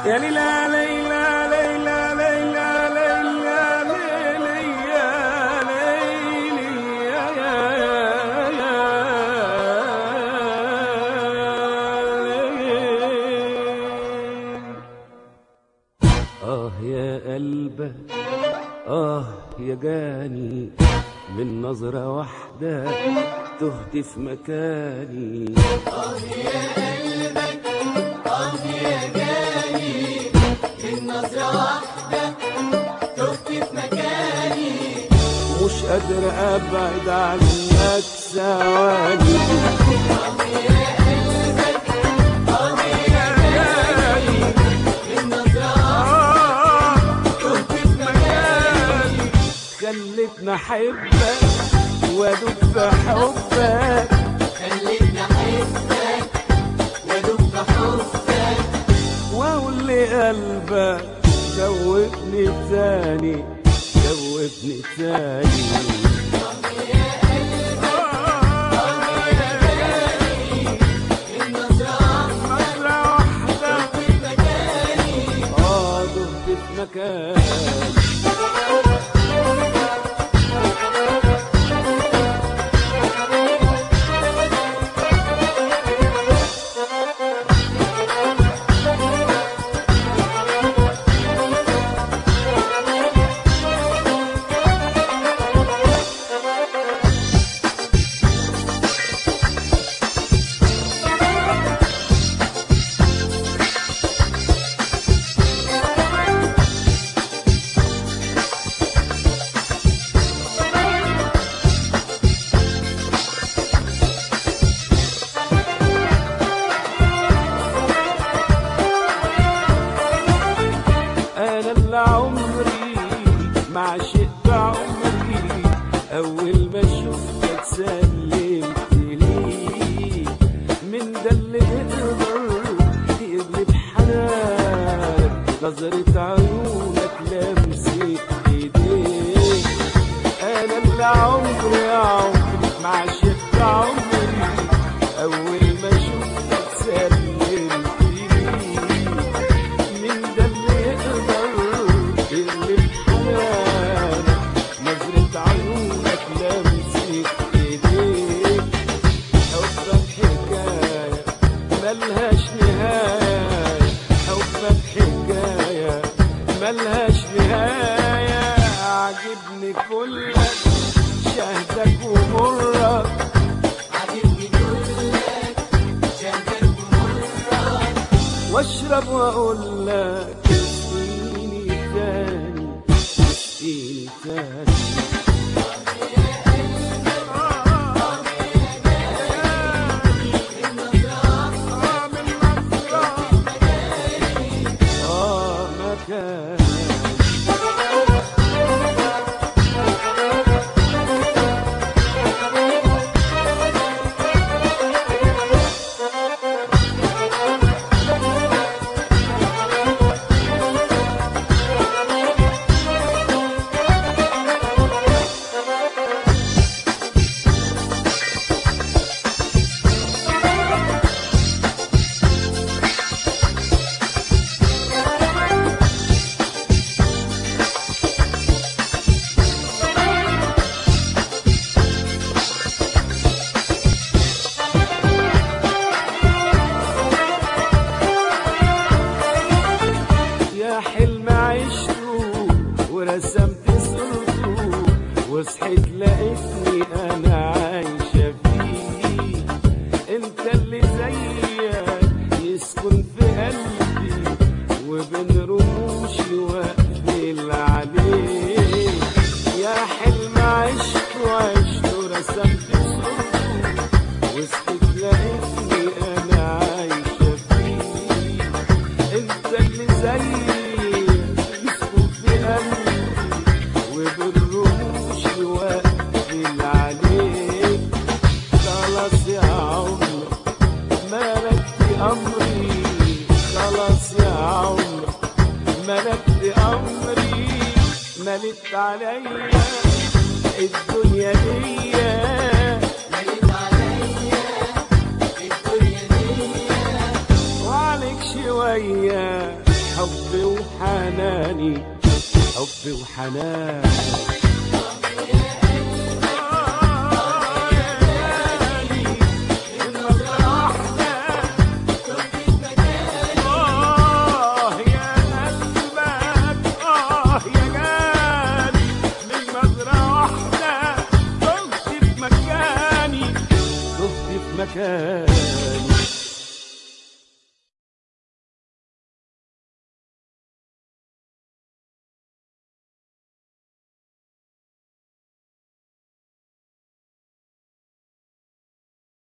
يا ليلى ليلى ليلى ليلى ليلى ليلى يا ليلي يا يا يا آه يا قلبك آه يا جاني من نظرة واحدة تهت في مكاني مش قادر ابعد عنك ثواني آه، تهت في مكاني خلتني احبك وادوب في حبك واقول لقلبك جوبني تاني جوبني تاني مرة واحدة اه دهت في مكان انا اللي عمري ما عشقت عمري اول ما شفتك سلمت لي من ده اللي يقدر يغلب حنان نظرة عيونك لمسة ايديك انا اللي عمري يا عمري ما عشقت عمري اول ما شفتك سلمت لي من ده اللي يقدر يغلب حنانك نظرة عيونك لمسة ايديك حبك حكاية ملهاش نهاية حبك حكاية ملهاش نهاية عجبني كلك شهدك ومرك واشرب واقول لك اسقيني تاني اسقيني تاني آه مكان يا حلم عشته ورسمت صورته وصحيت لقيتني انا عايشة فيه انت اللي زيك يسكن في قلبي وبين رموشي واقفل عليه يا حلم عشته عشته ورسمت صورته وصحيت لقيتني انا عايشة فيه انت اللي زيي يسكن في قلبي وبالرموش واقفل عليك خلاص يا عمر ملكت امري خلاص يا عمر ملكت امري ملت عليا الدنيا دي وعليك شوية وحنان آه يا قلبك آه يا جاني من نظرة واحدة تهت في مكاني تهت في مكاني